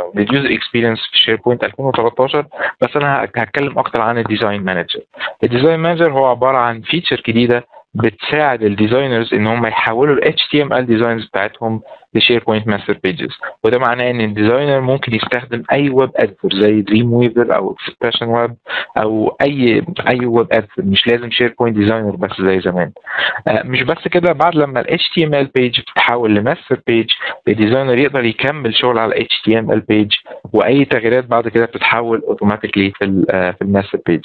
لليوزر اكسبيرينس في شير بوينت 2013 بس انا هتكلم اكتر عن الديزاين مانجر الديزاين مانجر هو عباره عن فيتشر جديده بتساعد الديزاينرز ان هم يحولوا ال HTML ديزاينز بتاعتهم لشير بوينت ماستر بيجز وده معناه ان الديزاينر ممكن يستخدم اي ويب اديتور زي دريم ويفر او اكسبريشن ويب او اي اي ويب اديتور مش لازم شير بوينت ديزاينر بس زي زمان آه مش بس كده بعد لما ال HTML بيج بتتحول لماستر بيج الديزاينر يقدر يكمل شغل على HTML بيج واي تغييرات بعد كده بتتحول اوتوماتيكلي في في الماستر بيج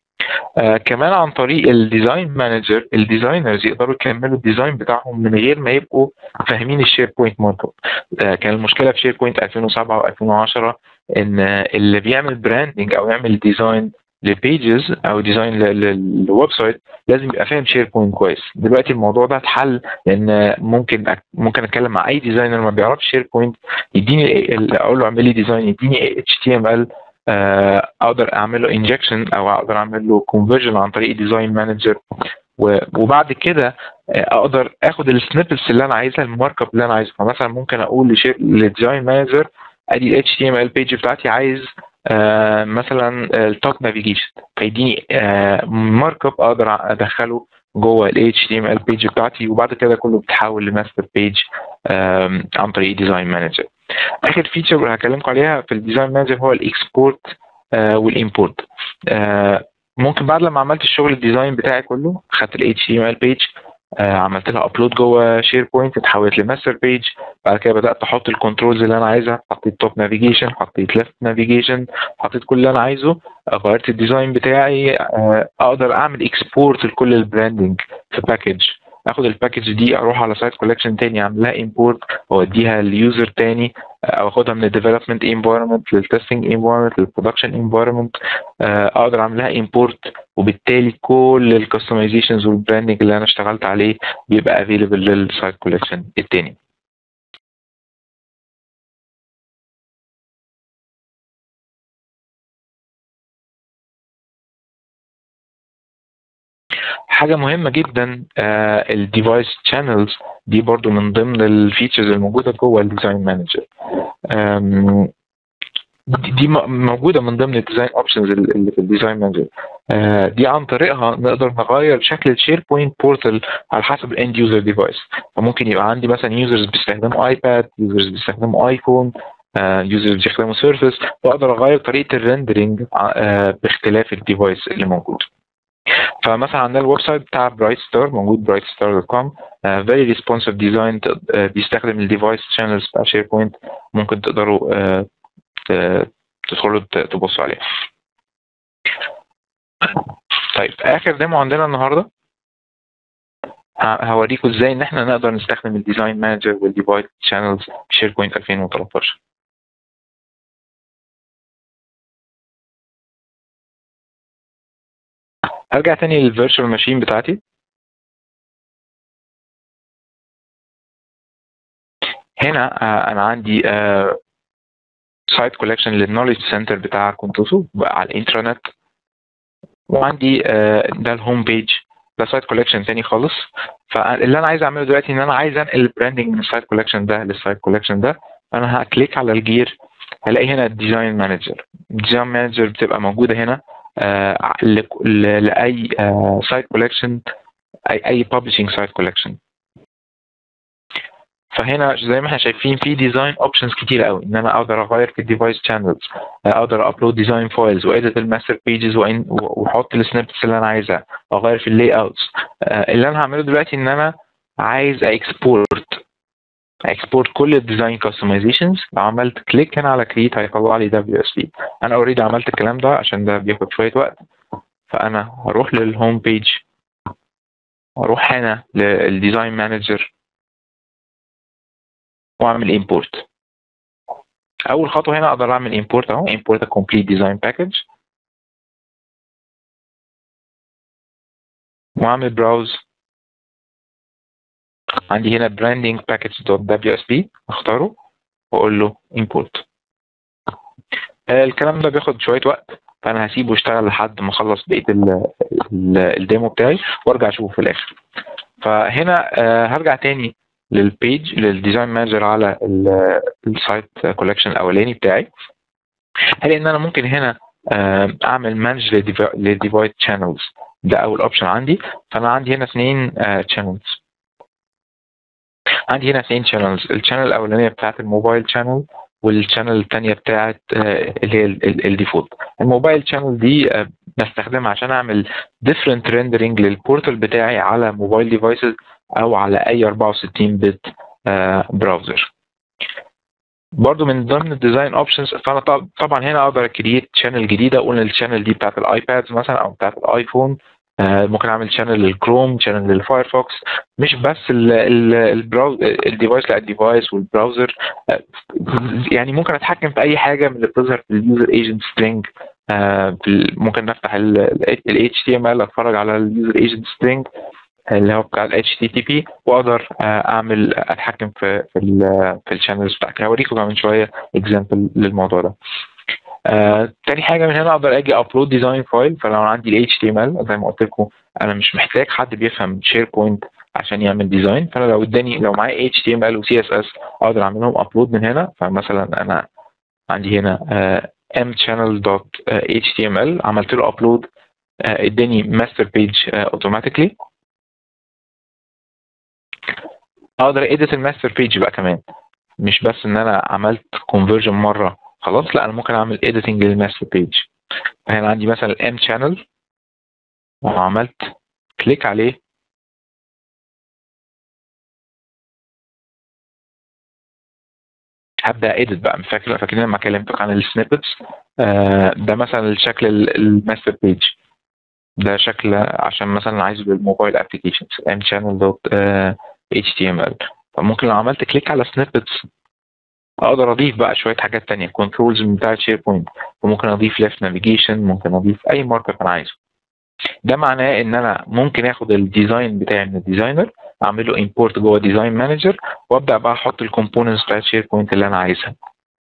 آه كمان عن طريق الديزاين مانجر الديزاينرز يقدروا يكملوا الديزاين بتاعهم من غير ما يبقوا فاهمين الشير بوينت مارك آه كان المشكله في شير بوينت 2007 و2010 ان اللي بيعمل براندنج او يعمل ديزاين لبيجز او ديزاين للويب سايت لازم يبقى فاهم شير بوينت كويس دلوقتي الموضوع ده اتحل لان ممكن ممكن اتكلم مع اي ديزاينر ما بيعرفش شير بوينت يديني اقول له اعمل لي ديزاين يديني اتش تي ام ال اقدر اعمل له انجكشن او اقدر اعمل له كونفرجن عن طريق ديزاين مانجر وبعد كده اقدر اخد السنيبلز اللي انا عايزها المارك اب اللي انا عايزه فمثلا ممكن اقول للديزاين مانجر ادي الاتش تي ام ال بيج بتاعتي عايز آه مثلا التوب نافيجيشن فيديني آه مارك اب اقدر ادخله جوه ال HTML بيج بتاعتي وبعد كده كله بيتحول لماستر بيج عن طريق ديزاين مانجر اخر فيتشر هكلمكم عليها في الديزاين مانجر هو الاكسبورت آه والامبورت آه ممكن بعد لما عملت الشغل الديزاين بتاعي كله خدت ال HTML بيج آه عملت لها ابلود جوه شير بوينت اتحولت لماستر بيج بعد كده بدات احط الكنترولز اللي انا عايزها حطيت توب نافيجيشن حطيت ليفت نافيجيشن حطيت كل اللي انا عايزه غيرت الديزاين بتاعي آه اقدر اعمل اكسبورت لكل البراندنج في باكج اخد الباكج دي اروح على سايت كولكشن تاني اعمل لها امبورت واوديها لليوزر تاني او اخدها من الديفلوبمنت انفايرمنت للتستنج انفايرمنت للبرودكشن انفايرمنت اقدر اعمل لها امبورت وبالتالي كل الكستمايزيشنز والبراندنج اللي انا اشتغلت عليه بيبقى افيلبل للسايت كولكشن التاني حاجه مهمه جدا الديفايس شانلز دي برضو من ضمن الفيتشرز الموجوده جوه الديزاين مانجر دي موجوده من ضمن الديزاين اوبشنز اللي في الديزاين مانجر دي عن طريقها نقدر نغير شكل الشير بوينت بورتال على حسب الاند يوزر ديفايس فممكن يبقى عندي مثلا يوزرز بيستخدموا ايباد يوزرز بيستخدموا ايفون يوزرز بيستخدموا سيرفيس واقدر اغير طريقه الريندرنج باختلاف الديفايس اللي موجود فمثلا عندنا الويب سايت بتاع برايت ستار موجود برايت ستار دوت كوم فيري ريسبونسيف ديزاين بيستخدم الديفايس شانلز بتاع شير بوينت ممكن تقدروا uh, تدخلوا تبصوا عليها طيب اخر ديمو عندنا النهارده هوريكم ازاي ان احنا نقدر نستخدم الديزاين مانجر والديفايس شانلز في شير بوينت 2013 ارجع تاني للفيرتشوال ماشين بتاعتي هنا انا عندي سايت كولكشن للنولج سنتر بتاع كونتوسو على الانترنت وعندي ده الهوم بيج ده سايت كولكشن تاني خالص فاللي انا عايز اعمله دلوقتي ان انا عايز انقل البراندنج من السايت كولكشن ده للسايت كولكشن ده انا هكليك على الجير هلاقي هنا الديزاين مانجر الديزاين مانجر بتبقى موجوده هنا آه لاي سايت كولكشن اي اي ببلشنج سايت كولكشن فهنا زي ما احنا شايفين في ديزاين اوبشنز كتير قوي ان انا اقدر اغير في الديفايس شانلز اقدر ابلود ديزاين فايلز واديت الماستر بيجز واحط السنيبتس اللي انا عايزها اغير في اللاي اوتس اللي انا هعمله دلوقتي ان انا عايز اكسبورت اكسبورت كل الديزاين كاستمايزيشنز لو عملت كليك هنا على كريت هيطلع لي دبليو اس بي انا اوريدي عملت الكلام ده عشان ده بياخد شويه وقت فانا هروح للهوم بيج واروح هنا للديزاين مانجر واعمل امبورت اول خطوه هنا اقدر اعمل امبورت اهو امبورت كومبليت ديزاين باكج واعمل براوز عندي هنا branding package دوت دبليو اس بي اختاره واقول له import الكلام ده بياخد شويه وقت فانا هسيبه يشتغل لحد ما اخلص بقيه الديمو بتاعي وارجع اشوفه في الاخر فهنا هرجع تاني للبيج للديزاين مانجر على السايت كولكشن الاولاني بتاعي هل ان انا ممكن هنا اعمل مانج للديفايد شانلز ده اول اوبشن عندي فانا عندي هنا اثنين شانلز عندي هنا اثنين شانلز الشانل الاولانيه بتاعت الموبايل شانل والشانل الثانيه بتاعت اللي هي الديفولت الموبايل شانل دي بستخدمها عشان اعمل ديفرنت ريندرنج للبورتال بتاعي على موبايل ديفايسز او على اي 64 بت براوزر برضو من ضمن الديزاين اوبشنز فانا طبعا هنا اقدر اكريت شانل جديده اقول الشانل دي بتاعت الايباد مثلا او بتاعت الايفون ممكن اعمل شانل للكروم شانل للفايرفوكس مش بس الديفايس لا الديفايس والبراوزر يعني ممكن اتحكم في اي حاجه من اللي بتظهر في اليوزر ايجنت سترينج ممكن نفتح ال HTML اتفرج على اليوزر ايجنت سترينج اللي هو بتاع ال HTTP واقدر اعمل اتحكم في في ال في الشانلز بتاعتي هوريكم كمان شويه اكزامبل للموضوع ده آه، تاني حاجه من هنا اقدر اجي ابلود ديزاين فايل فلو عندي ال HTML زي ما قلت لكم انا مش محتاج حد بيفهم شير بوينت عشان يعمل ديزاين فانا لو اداني لو معايا HTML و CSS اقدر اعملهم ابلود من هنا فمثلا انا عندي هنا آه mchannel.html عملت له ابلود آه اداني ماستر بيج اوتوماتيكلي اقدر اديت الماستر بيج بقى كمان مش بس ان انا عملت كونفرجن مره خلاص لا انا ممكن اعمل اديتنج للماستر بيج هنا عندي مثلا الام شانل وعملت كليك عليه هبدا اديت بقى مش فاكر فاكرين لما كلمتك عن السنيبتس آه ده مثلا الشكل الماستر بيج ده شكل عشان مثلا عايزه للموبايل ابلكيشنز ام شانل دوت اتش تي ام ال فممكن لو عملت كليك على سنيبتس اقدر اضيف بقى شويه حاجات تانية كنترولز من بتاع شير بوينت وممكن اضيف ليفت نافيجيشن ممكن اضيف اي مارك اب انا عايزه ده معناه ان انا ممكن اخد الديزاين بتاعي من الديزاينر اعمل له امبورت جوه ديزاين مانجر وابدا بقى احط الكومبوننتس بتاعت شير بوينت اللي انا عايزها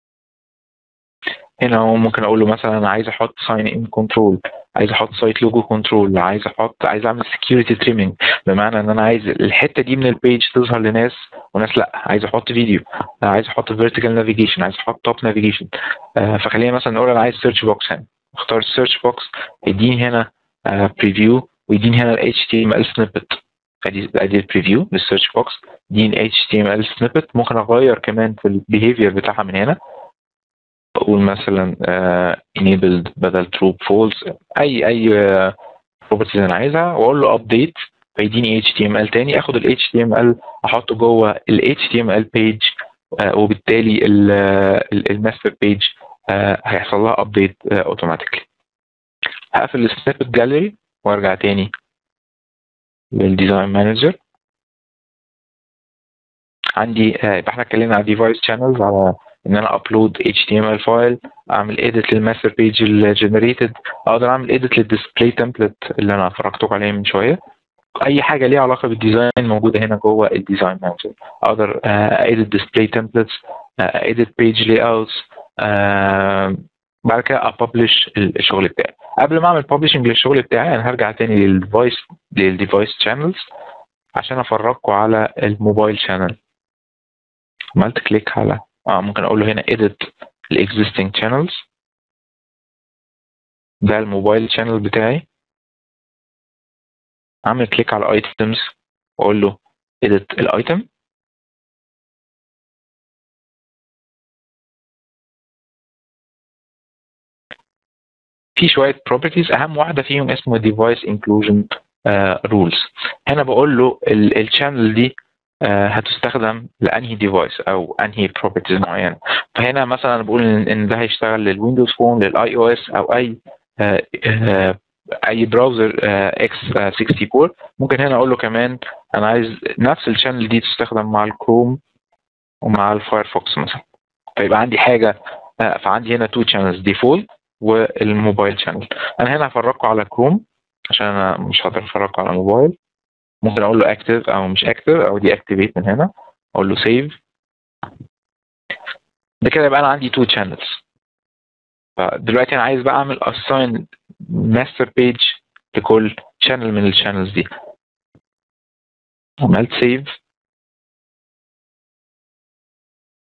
هنا ممكن اقول له مثلا انا عايز احط ساين ان كنترول عايز احط سايت لوجو كنترول عايز احط عايز اعمل سكيورتي تريمنج بمعنى ان انا عايز الحته دي من البيج تظهر لناس وناس لا عايز احط فيديو عايز احط فيرتيكال نافيجيشن عايز احط توب نافيجيشن فخلينا مثلا نقول انا عايز سيرش بوكس هنا اختار السيرش بوكس يديني هنا بريفيو ويديني هنا ال HTML سنيبت ادي ادي البريفيو للسيرش بوكس دي ال HTML سنيبت ممكن اغير كمان في البيهيفير بتاعها من هنا اقول مثلا uh, enabled بدل true false اي اي بروبرتيز uh, انا عايزها واقول له update فيديني HTML تاني اخد ال HTML احطه جوه ال HTML page uh, وبالتالي الماستر بيج هيحصل لها update اوتوماتيكلي هقفل السنيبت جاليري وارجع تاني للديزاين مانجر عندي يبقى احنا اتكلمنا على ديفايس شانلز على ان انا ابلود HTML فايل اعمل اديت للماستر بيج اللي جنريتد اقدر اعمل اديت للديسبلاي تمبلت اللي انا فرجتكم عليه من شويه اي حاجه ليها علاقه بالديزاين موجوده هنا جوه الديزاين مانجر اقدر اديت ديسبلاي تمبلتس اديت بيج لاي اوتس بعد كده ابلش الشغل بتاعي قبل ما اعمل ببلشنج للشغل بتاعي انا هرجع تاني للديفايس للديفايس شانلز عشان افرجكم على الموبايل شانل عملت كليك على اه ممكن اقول له هنا edit الاكزيستنج channels ده الموبايل شانل بتاعي اعمل كليك على ايتمز واقول له edit الايتم في شويه properties اهم واحده فيهم اسمه device inclusion uh, rules هنا بقول له الشانل دي uh, هتستخدم لانهي ديفايس او انهي بروبرتيز معينه فهنا مثلا بقول ان ده هيشتغل للويندوز فون للاي او اس او اي uh, uh, اي براوزر اكس 64 ممكن هنا اقول له كمان انا عايز نفس الشانل دي تستخدم مع الكروم ومع الفايرفوكس مثلا فيبقى عندي حاجه فعندي هنا تو شانلز ديفولت والموبايل شانل انا هنا هفرجكم على كروم عشان انا مش هقدر افرجكم على موبايل ممكن اقول له اكتف او مش اكتف او دي اكتيفيت من هنا اقول له سيف ده كده يبقى انا عندي تو شانلز فدلوقتي انا عايز بقى اعمل assign master page لكل شانل من الشانلز دي عملت سيف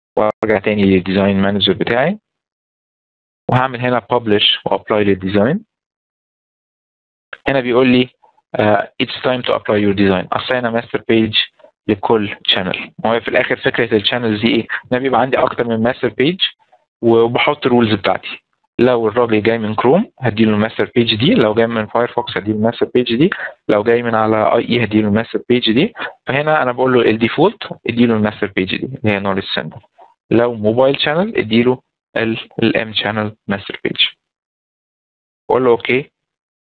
وارجع تاني للديزاين مانجر بتاعي وهعمل هنا publish وابلاي للديزاين هنا بيقول لي uh, it's time to apply your design assign a master page لكل channel هو في الاخر فكره الشانلز دي ايه؟ انا بيبقى عندي اكتر من ماستر بيج وبحط الرولز بتاعتي لو الراجل جاي من كروم هديله الماستر بيج دي لو جاي من فايرفوكس هديله الماستر بيج دي لو جاي من على اي اي هديله الماستر بيج دي فهنا انا بقول له الديفولت اديله الماستر بيج دي اللي هي نولج سندر لو موبايل شانل اديله الام شانل ماستر بيج بقول له اوكي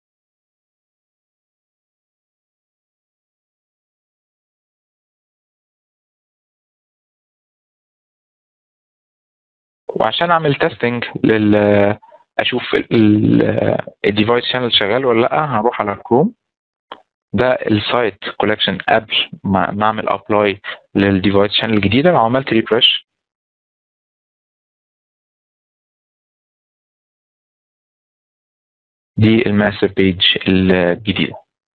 وعشان اعمل تيستنج لل اشوف الديفايس شانل شغال ولا لا هروح على كروم ده السايت كولكشن قبل ما اعمل ابلاي للديفايس شانل الجديده لو عملت ريفرش دي الماستر بيج الجديده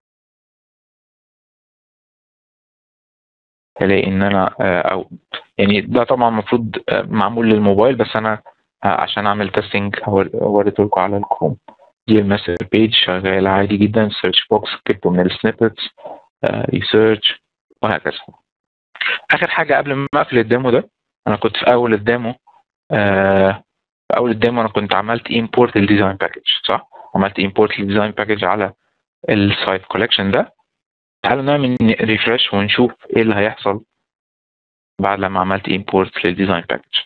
هلاقي ان انا او يعني ده طبعا المفروض معمول للموبايل بس انا عشان اعمل تيستنج وريته لكم على الكروم دي الماستر بيج شغال عادي جدا سيرش بوكس جبته من السنيبتس ريسيرش وهكذا اخر حاجه قبل ما اقفل الديمو ده انا كنت في اول الديمو في اول الديمو انا كنت عملت امبورت للديزاين باكج صح عملت امبورت للديزاين باكج على السايت كولكشن ده تعالوا نعمل ريفرش ونشوف ايه اللي هيحصل بعد لما عملت امبورت للديزاين باكج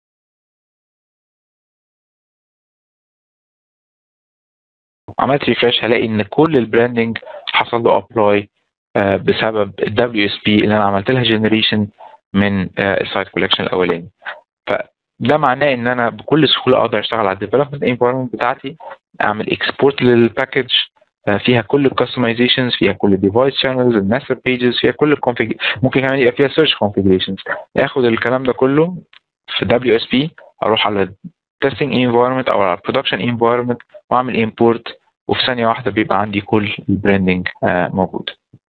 عملت ريفرش هلاقي ان كل البراندنج حصل له ابلاي بسبب الدبليو اس بي اللي انا عملت لها جنريشن من السايت كولكشن الاولاني فده معناه ان انا بكل سهوله اقدر اشتغل على الديفلوبمنت انفايرمنت بتاعتي اعمل اكسبورت للباكج فيها كل الكستمايزيشنز فيها كل الديفايس شانلز الماستر بيجز فيها كل الكونفيج ممكن كمان يبقى فيها سيرش كونفيجريشنز اخد الكلام ده كله في دبليو اس بي اروح على تيستنج انفايرمنت او على برودكشن انفايرمنت واعمل امبورت وفي ثانيه واحده بيبقى عندي كل البراندنج موجود